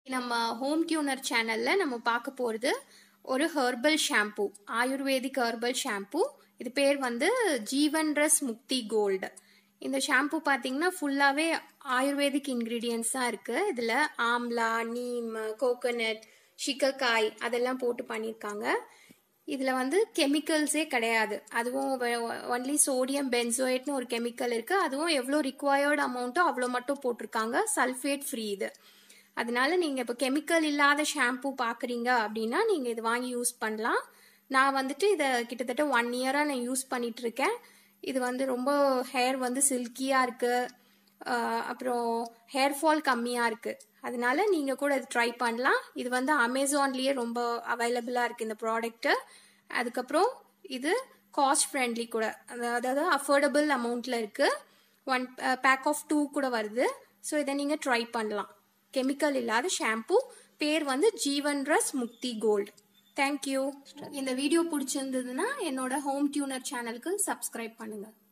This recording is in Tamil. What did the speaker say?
நம்ம ஹோம் டியூனர் சேனல்ல நம்ம பார்க்க போறது ஒரு herbal shampoo ayurvedic herbal shampoo இது பேர் வந்து ஜீவன் ரஸ் முக்தி கோல்டு இந்த ஷாம்பு பார்த்தீங்கன்னா ஃபுல்லாகவே ஆயுர்வேதிக் இன்க்ரீடியன்ஸ் தான் இருக்கு இதில் ஆம்லா நீம் கோகோனட் ஷிக்கக்காய் அதெல்லாம் போட்டு பண்ணியிருக்காங்க இதில் வந்து கெமிக்கல்ஸே கிடையாது அதுவும் ஒன்லி சோடியம் பென்சோயேட்னு ஒரு கெமிக்கல் இருக்கு அதுவும் எவ்வளோ ரிக்வயர்டு அமௌண்ட்டோ அவ்வளோ மட்டும் போட்டிருக்காங்க சல்ஃபேட் ஃப்ரீ இது அதனால நீங்கள் இப்போ கெமிக்கல் இல்லாத ஷாம்பு பார்க்குறீங்க அப்படின்னா நீங்கள் இது வாங்கி யூஸ் பண்ணலாம் நான் வந்துட்டு இதை கிட்டத்தட்ட ஒன் இயராக நான் யூஸ் பண்ணிட்டு இருக்கேன் இது வந்து ரொம்ப ஹேர் வந்து சில்கியாக இருக்கு அப்புறம் ஹேர் ஃபால் கம்மியாக இருக்கு அதனால நீங்கள் கூட இது ட்ரை பண்ணலாம் இது வந்து அமேசான்லேயே ரொம்ப அவைலபிளாக இருக்குது இந்த ப்ராடக்ட்டு அதுக்கப்புறம் இது காஸ்ட் ஃப்ரெண்ட்லி கூட அதாவது அஃபோர்டபுள் அமௌண்ட்டில் இருக்குது ஒன் பேக் ஆஃப் டூ கூட வருது ஸோ இதை நீங்கள் ட்ரை பண்ணலாம் கெமிக்கல் இல்லாத ஷாம்பு பேர் வந்து ஜீவன் ரஸ் முக்தி கோல்டு தேங்க்யூ இந்த வீடியோ பிடிச்சிருந்ததுன்னா என்னோட ஹோம் டியூனர் சேனலுக்கு சப்ஸ்கிரைப் பண்ணுங்கள்